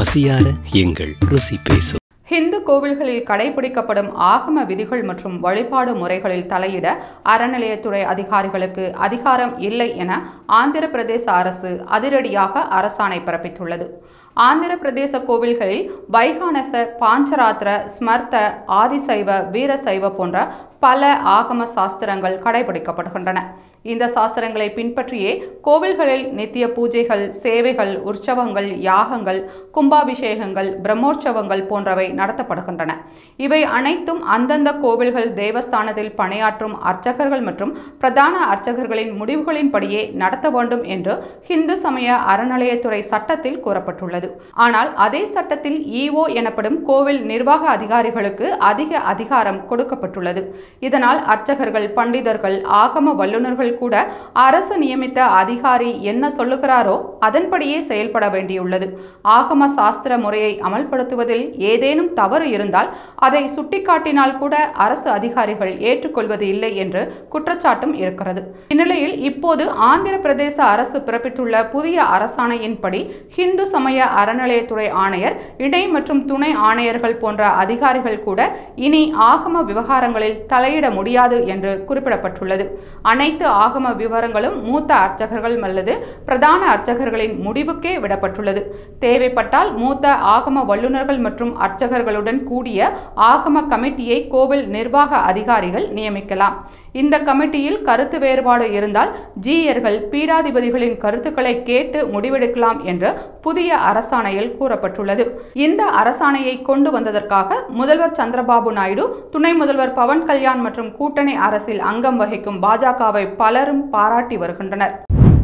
பசியார எங்கள் ருசி பேசும் ஹிந்து கோவில்களில் கடைபிடிக்கப்படும் ஆகம விதிகள் மற்றும் வழிபாடு முறைகளில் தலையிட அறநிலையத்துறை அதிகாரிகளுக்கு அதிகாரம் இல்லை என ஆந்திர பிரதேச அரசு அதிரடியாக அரசாணை பிறப்பித்துள்ளது ஆந்திர பிரதேச கோவில்களில் வைகானச பாஞ்சராத்திர ஸ்மர்த்த ஆதிசைவ வீரசைவ போன்ற பல ஆகம சாஸ்திரங்கள் கடைபிடிக்கப்படுகின்றன இந்த சாஸ்திரங்களை பின்பற்றியே கோவில்களில் நித்திய பூஜைகள் சேவைகள் உற்சவங்கள் யாகங்கள் கும்பாபிஷேகங்கள் பிரம்மோற்சவங்கள் போன்றவை நடத்தப்படுகின்றன இவை அனைத்தும் அந்தந்த கோவில்கள் தேவஸ்தானத்தில் பணியாற்றும் அர்ச்சகர்கள் மற்றும் பிரதான அர்ச்சகர்களின் முடிவுகளின்படியே நடத்த வேண்டும் என்று இந்து சமய அறநிலையத்துறை சட்டத்தில் கூறப்பட்டுள்ளது ஆனால் அதே சட்டத்தில் ஈஓ எனப்படும் கோவில் நிர்வாக அதிகாரிகளுக்கு அதிக அதிகாரம் கொடுக்கப்பட்டுள்ளது இதனால் அர்ச்சகர்கள் பண்டிதர்கள் ஆகம வல்லுநர்கள் கூட அரசு நியமித்த அதிகாரி என்ன சொல்லுகிறாரோ அதன்படியே செயல்பட வேண்டியுள்ளது ஆகம சாஸ்திர முறையை அமல்படுத்துவதில் ஏதேனும் தவறு இருந்தால் அதை சுட்டிக்காட்டினால் கூட அரசு அதிகாரிகள் ஏற்றுக்கொள்வது இல்லை என்று குற்றச்சாட்டும் இருக்கிறது இந்நிலையில் இப்போது ஆந்திர பிரதேச அரசு பிறப்பித்துள்ள புதிய அரசாணையின்படி ஹிந்து சமய அறநிலையத்துறை ஆணையர் இணை மற்றும் துணை ஆணையர்கள் போன்ற அதிகாரிகள் கூட இனி ஆகம விவகாரங்களில் தலையிட முடியாது என்று குறிப்பிடப்பட்டுள்ளது அனைத்து ஆகம விவரங்களும் மூத்த அர்ச்சகர்கள் அல்லது பிரதான அர்ச்சகர்களின் முடிவுக்கே விடப்பட்டுள்ளது தேவைப்பட்டால் மூத்த ஆகம வல்லுநர்கள் மற்றும் அர்ச்சகர்களுடன் கூடிய ஆகம கமிட்டியை கோவில் நிர்வாக அதிகாரிகள் நியமிக்கலாம் இந்த கமிட்டியில் கருத்து வேறுபாடு இருந்தால் ஜீயர்கள் பீடாதிபதிகளின் கருத்துக்களை கேட்டு முடிவெடுக்கலாம் என்று புதிய அரசாணையில் கூறப்பட்டுள்ளது இந்த அரசாணையை கொண்டு வந்ததற்காக முதல்வர் சந்திரபாபு நாயுடு துணை முதல்வர் பவன் கல்யாண் மற்றும் கூட்டணி அரசில் அங்கம் வகிக்கும் பாஜகவை பலரும் பாராட்டி வருகின்றனர்